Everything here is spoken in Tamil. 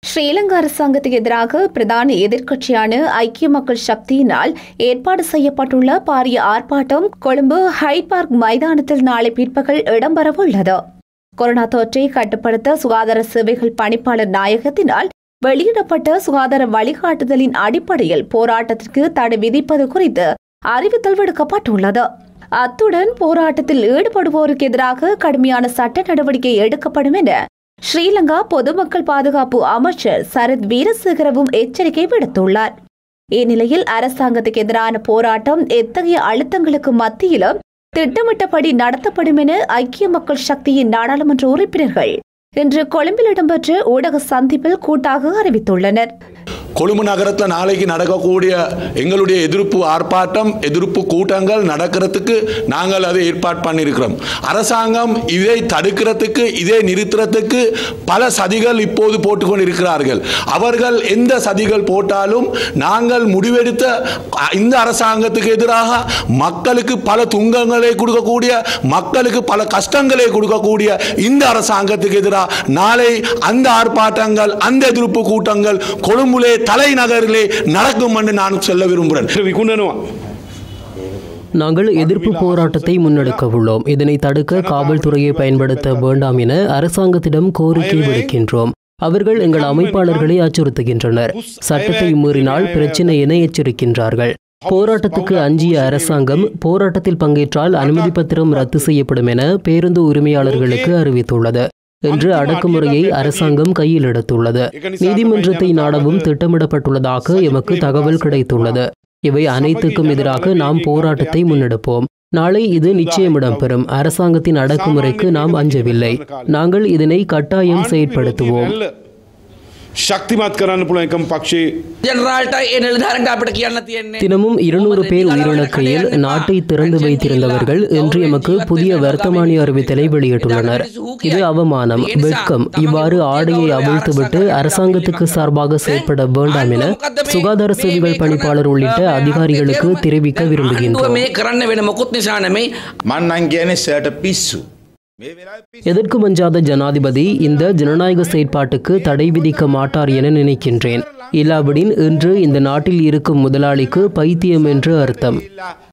ஸ்ரீலங்கா அரசாங்கத்துக்கு எதிராக பிரதான எதிர்க்கட்சியான ஐக்கிய மக்கள் சக்தியினால் ஏற்பாடு செய்யப்பட்டுள்ள பாரிய ஆர்ப்பாட்டம் கொழும்பு ஹைட் பார்க் மைதானத்தில் நாளை பிற்பகல் இடம்பெறவுள்ளது கொரோனா தொற்றை கட்டுப்படுத்த சுகாதார சேவைகள் பணிப்பாளர் நாயகத்தினால் வெளியிடப்பட்ட சுகாதார வழிகாட்டுதலின் அடிப்படையில் போராட்டத்திற்கு தடை விதிப்பது குறித்து அறிவித்தல் விடுக்கப்பட்டுள்ளது அத்துடன் போராட்டத்தில் ஈடுபடுவோருக்கு எதிராக கடுமையான சட்ட நடவடிக்கை எடுக்கப்படும் என ஸ்ரீலங்கா பொதுமக்கள் பாதுகாப்பு அமைச்சர் சரத் வீரசேகரவும் எச்சரிக்கை விடுத்துள்ளார் இந்நிலையில் அரசாங்கத்துக்கு எதிரான போராட்டம் எத்தகைய அழுத்தங்களுக்கு மத்தியிலும் திட்டமிட்டபடி நடத்தப்படும் என ஐக்கிய மக்கள் சக்தியின் நாடாளுமன்ற உறுப்பினர்கள் இன்று கொழும்பில் இடம்பெற்ற ஊடக சந்திப்பில் கூட்டாக அறிவித்துள்ளனர் கொழும்பு நகரத்தில் நாளைக்கு நடக்கக்கூடிய எங்களுடைய எதிர்ப்பு ஆர்ப்பாட்டம் எதிர்ப்பு கூட்டங்கள் நடக்கிறதுக்கு நாங்கள் அதை ஏற்பாடு பண்ணியிருக்கிறோம் அரசாங்கம் இதை தடுக்கிறதுக்கு இதை நிறுத்துறதுக்கு பல சதிகள் இப்போது போட்டுக்கொண்டு இருக்கிறார்கள் அவர்கள் எந்த சதிகள் போட்டாலும் நாங்கள் முடிவெடுத்த அ- இந்த அரசாங்கத்துக்கு எதிராக மக்களுக்கு பல துன்பங்களை கொடுக்கக்கூடிய மக்களுக்கு பல கஷ்டங்களை கொடுக்கக்கூடிய இந்த அரசாங்கத்துக்கு எதிராக நாளை அந்த ஆர்ப்பாட்டங்கள் அந்த எதிர்ப்பு கூட்டங்கள் கொழும்புலே தலைநகரிலே நடக்கும் என்று நான் சொல்ல விரும்புகிறேன் විකුණනවා. நாங்கள் எதிர்ப்பு போராட்டத்தை முன்னெடுக்க உள்ளோம் இதனை தடுக்க காவல்துறையை பயன்படுத்த வேண்டாம் என அரசாங்கத்திடம் கோரிக்கை விடுக்கின்றோம் அவர்கள் எங்கள் அமைப்பாளர்களை அச்சுறுத்துகின்றனர் சட்டத்தை மீறினால் பிரச்சினை என எச்சரிக்கின்றார்கள் போராட்டத்துக்கு அஞ்சிய அரசாங்கம் போராட்டத்தில் பங்கேற்றால் அனுமதி பத்திரம் ரத்து செய்யப்படும் என பேருந்து உரிமையாளர்களுக்கு அறிவித்துள்ளது என்று அடக்குமுறையை அரசாங்கம் கையில் எடுத்துள்ளது நீதிமன்றத்தை நாடவும் திட்டமிடப்பட்டுள்ளதாக எமக்கு தகவல் கிடைத்துள்ளது இவை அனைத்துக்கும் எதிராக நாம் போராட்டத்தை முன்னெடுப்போம் நாளை இது நிச்சயம் இடம்பெறும் அரசாங்கத்தின் அடக்குமுறைக்கு நாம் அஞ்சவில்லை நாங்கள் இதனை கட்டாயம் செயற்படுத்துவோம் ශක්තිමත් කරන්න පුළ එකම පක්ෂේ ජනරාල්ට ඒ නිලධාරන්ට අපිට කියන්න තියෙන්නේ தினமும் இருநூறு பேர் உயிரிழக்கையில் நாட்டை திறந்து வைத்திருந்தவர்கள் இன்று எமக்கு புதிய வர்த்தமானி அறிவித்தலை வெளியிட்டுள்ளனர் இது அவமானம் வெட்கம் இவ்வாறு ஆடையை அவிழ்த்துவிட்டு அரசாங்கத்துக்கு சார்பாக செயற்பட வேண்டாம் என சுகாதார சேவைகள் பணிப்பாளர் உள்ளிட்ட அதிகாரிகளுக்கு தெரிவிக்க ආණ්ඩුව விரும்புகின்றோம் මේ කරන්න වෙන මොකුත් නිසා නෙමෙයි මන්නන් කියන සෑට පිස්සු. මේ වෙලා எதற்கும் அஞ்சாத ஜனாதிபதி இந்த ஜனநாயக செயற்பாட்டுக்கு தடை விதிக்க மாட்டார் என நினைக்கின்றேன் இல்லாவிடின் இன்று இந்த நாட்டில் இருக்கும் முதலாளிக்கு பைத்தியம் என்று அர்த்தம்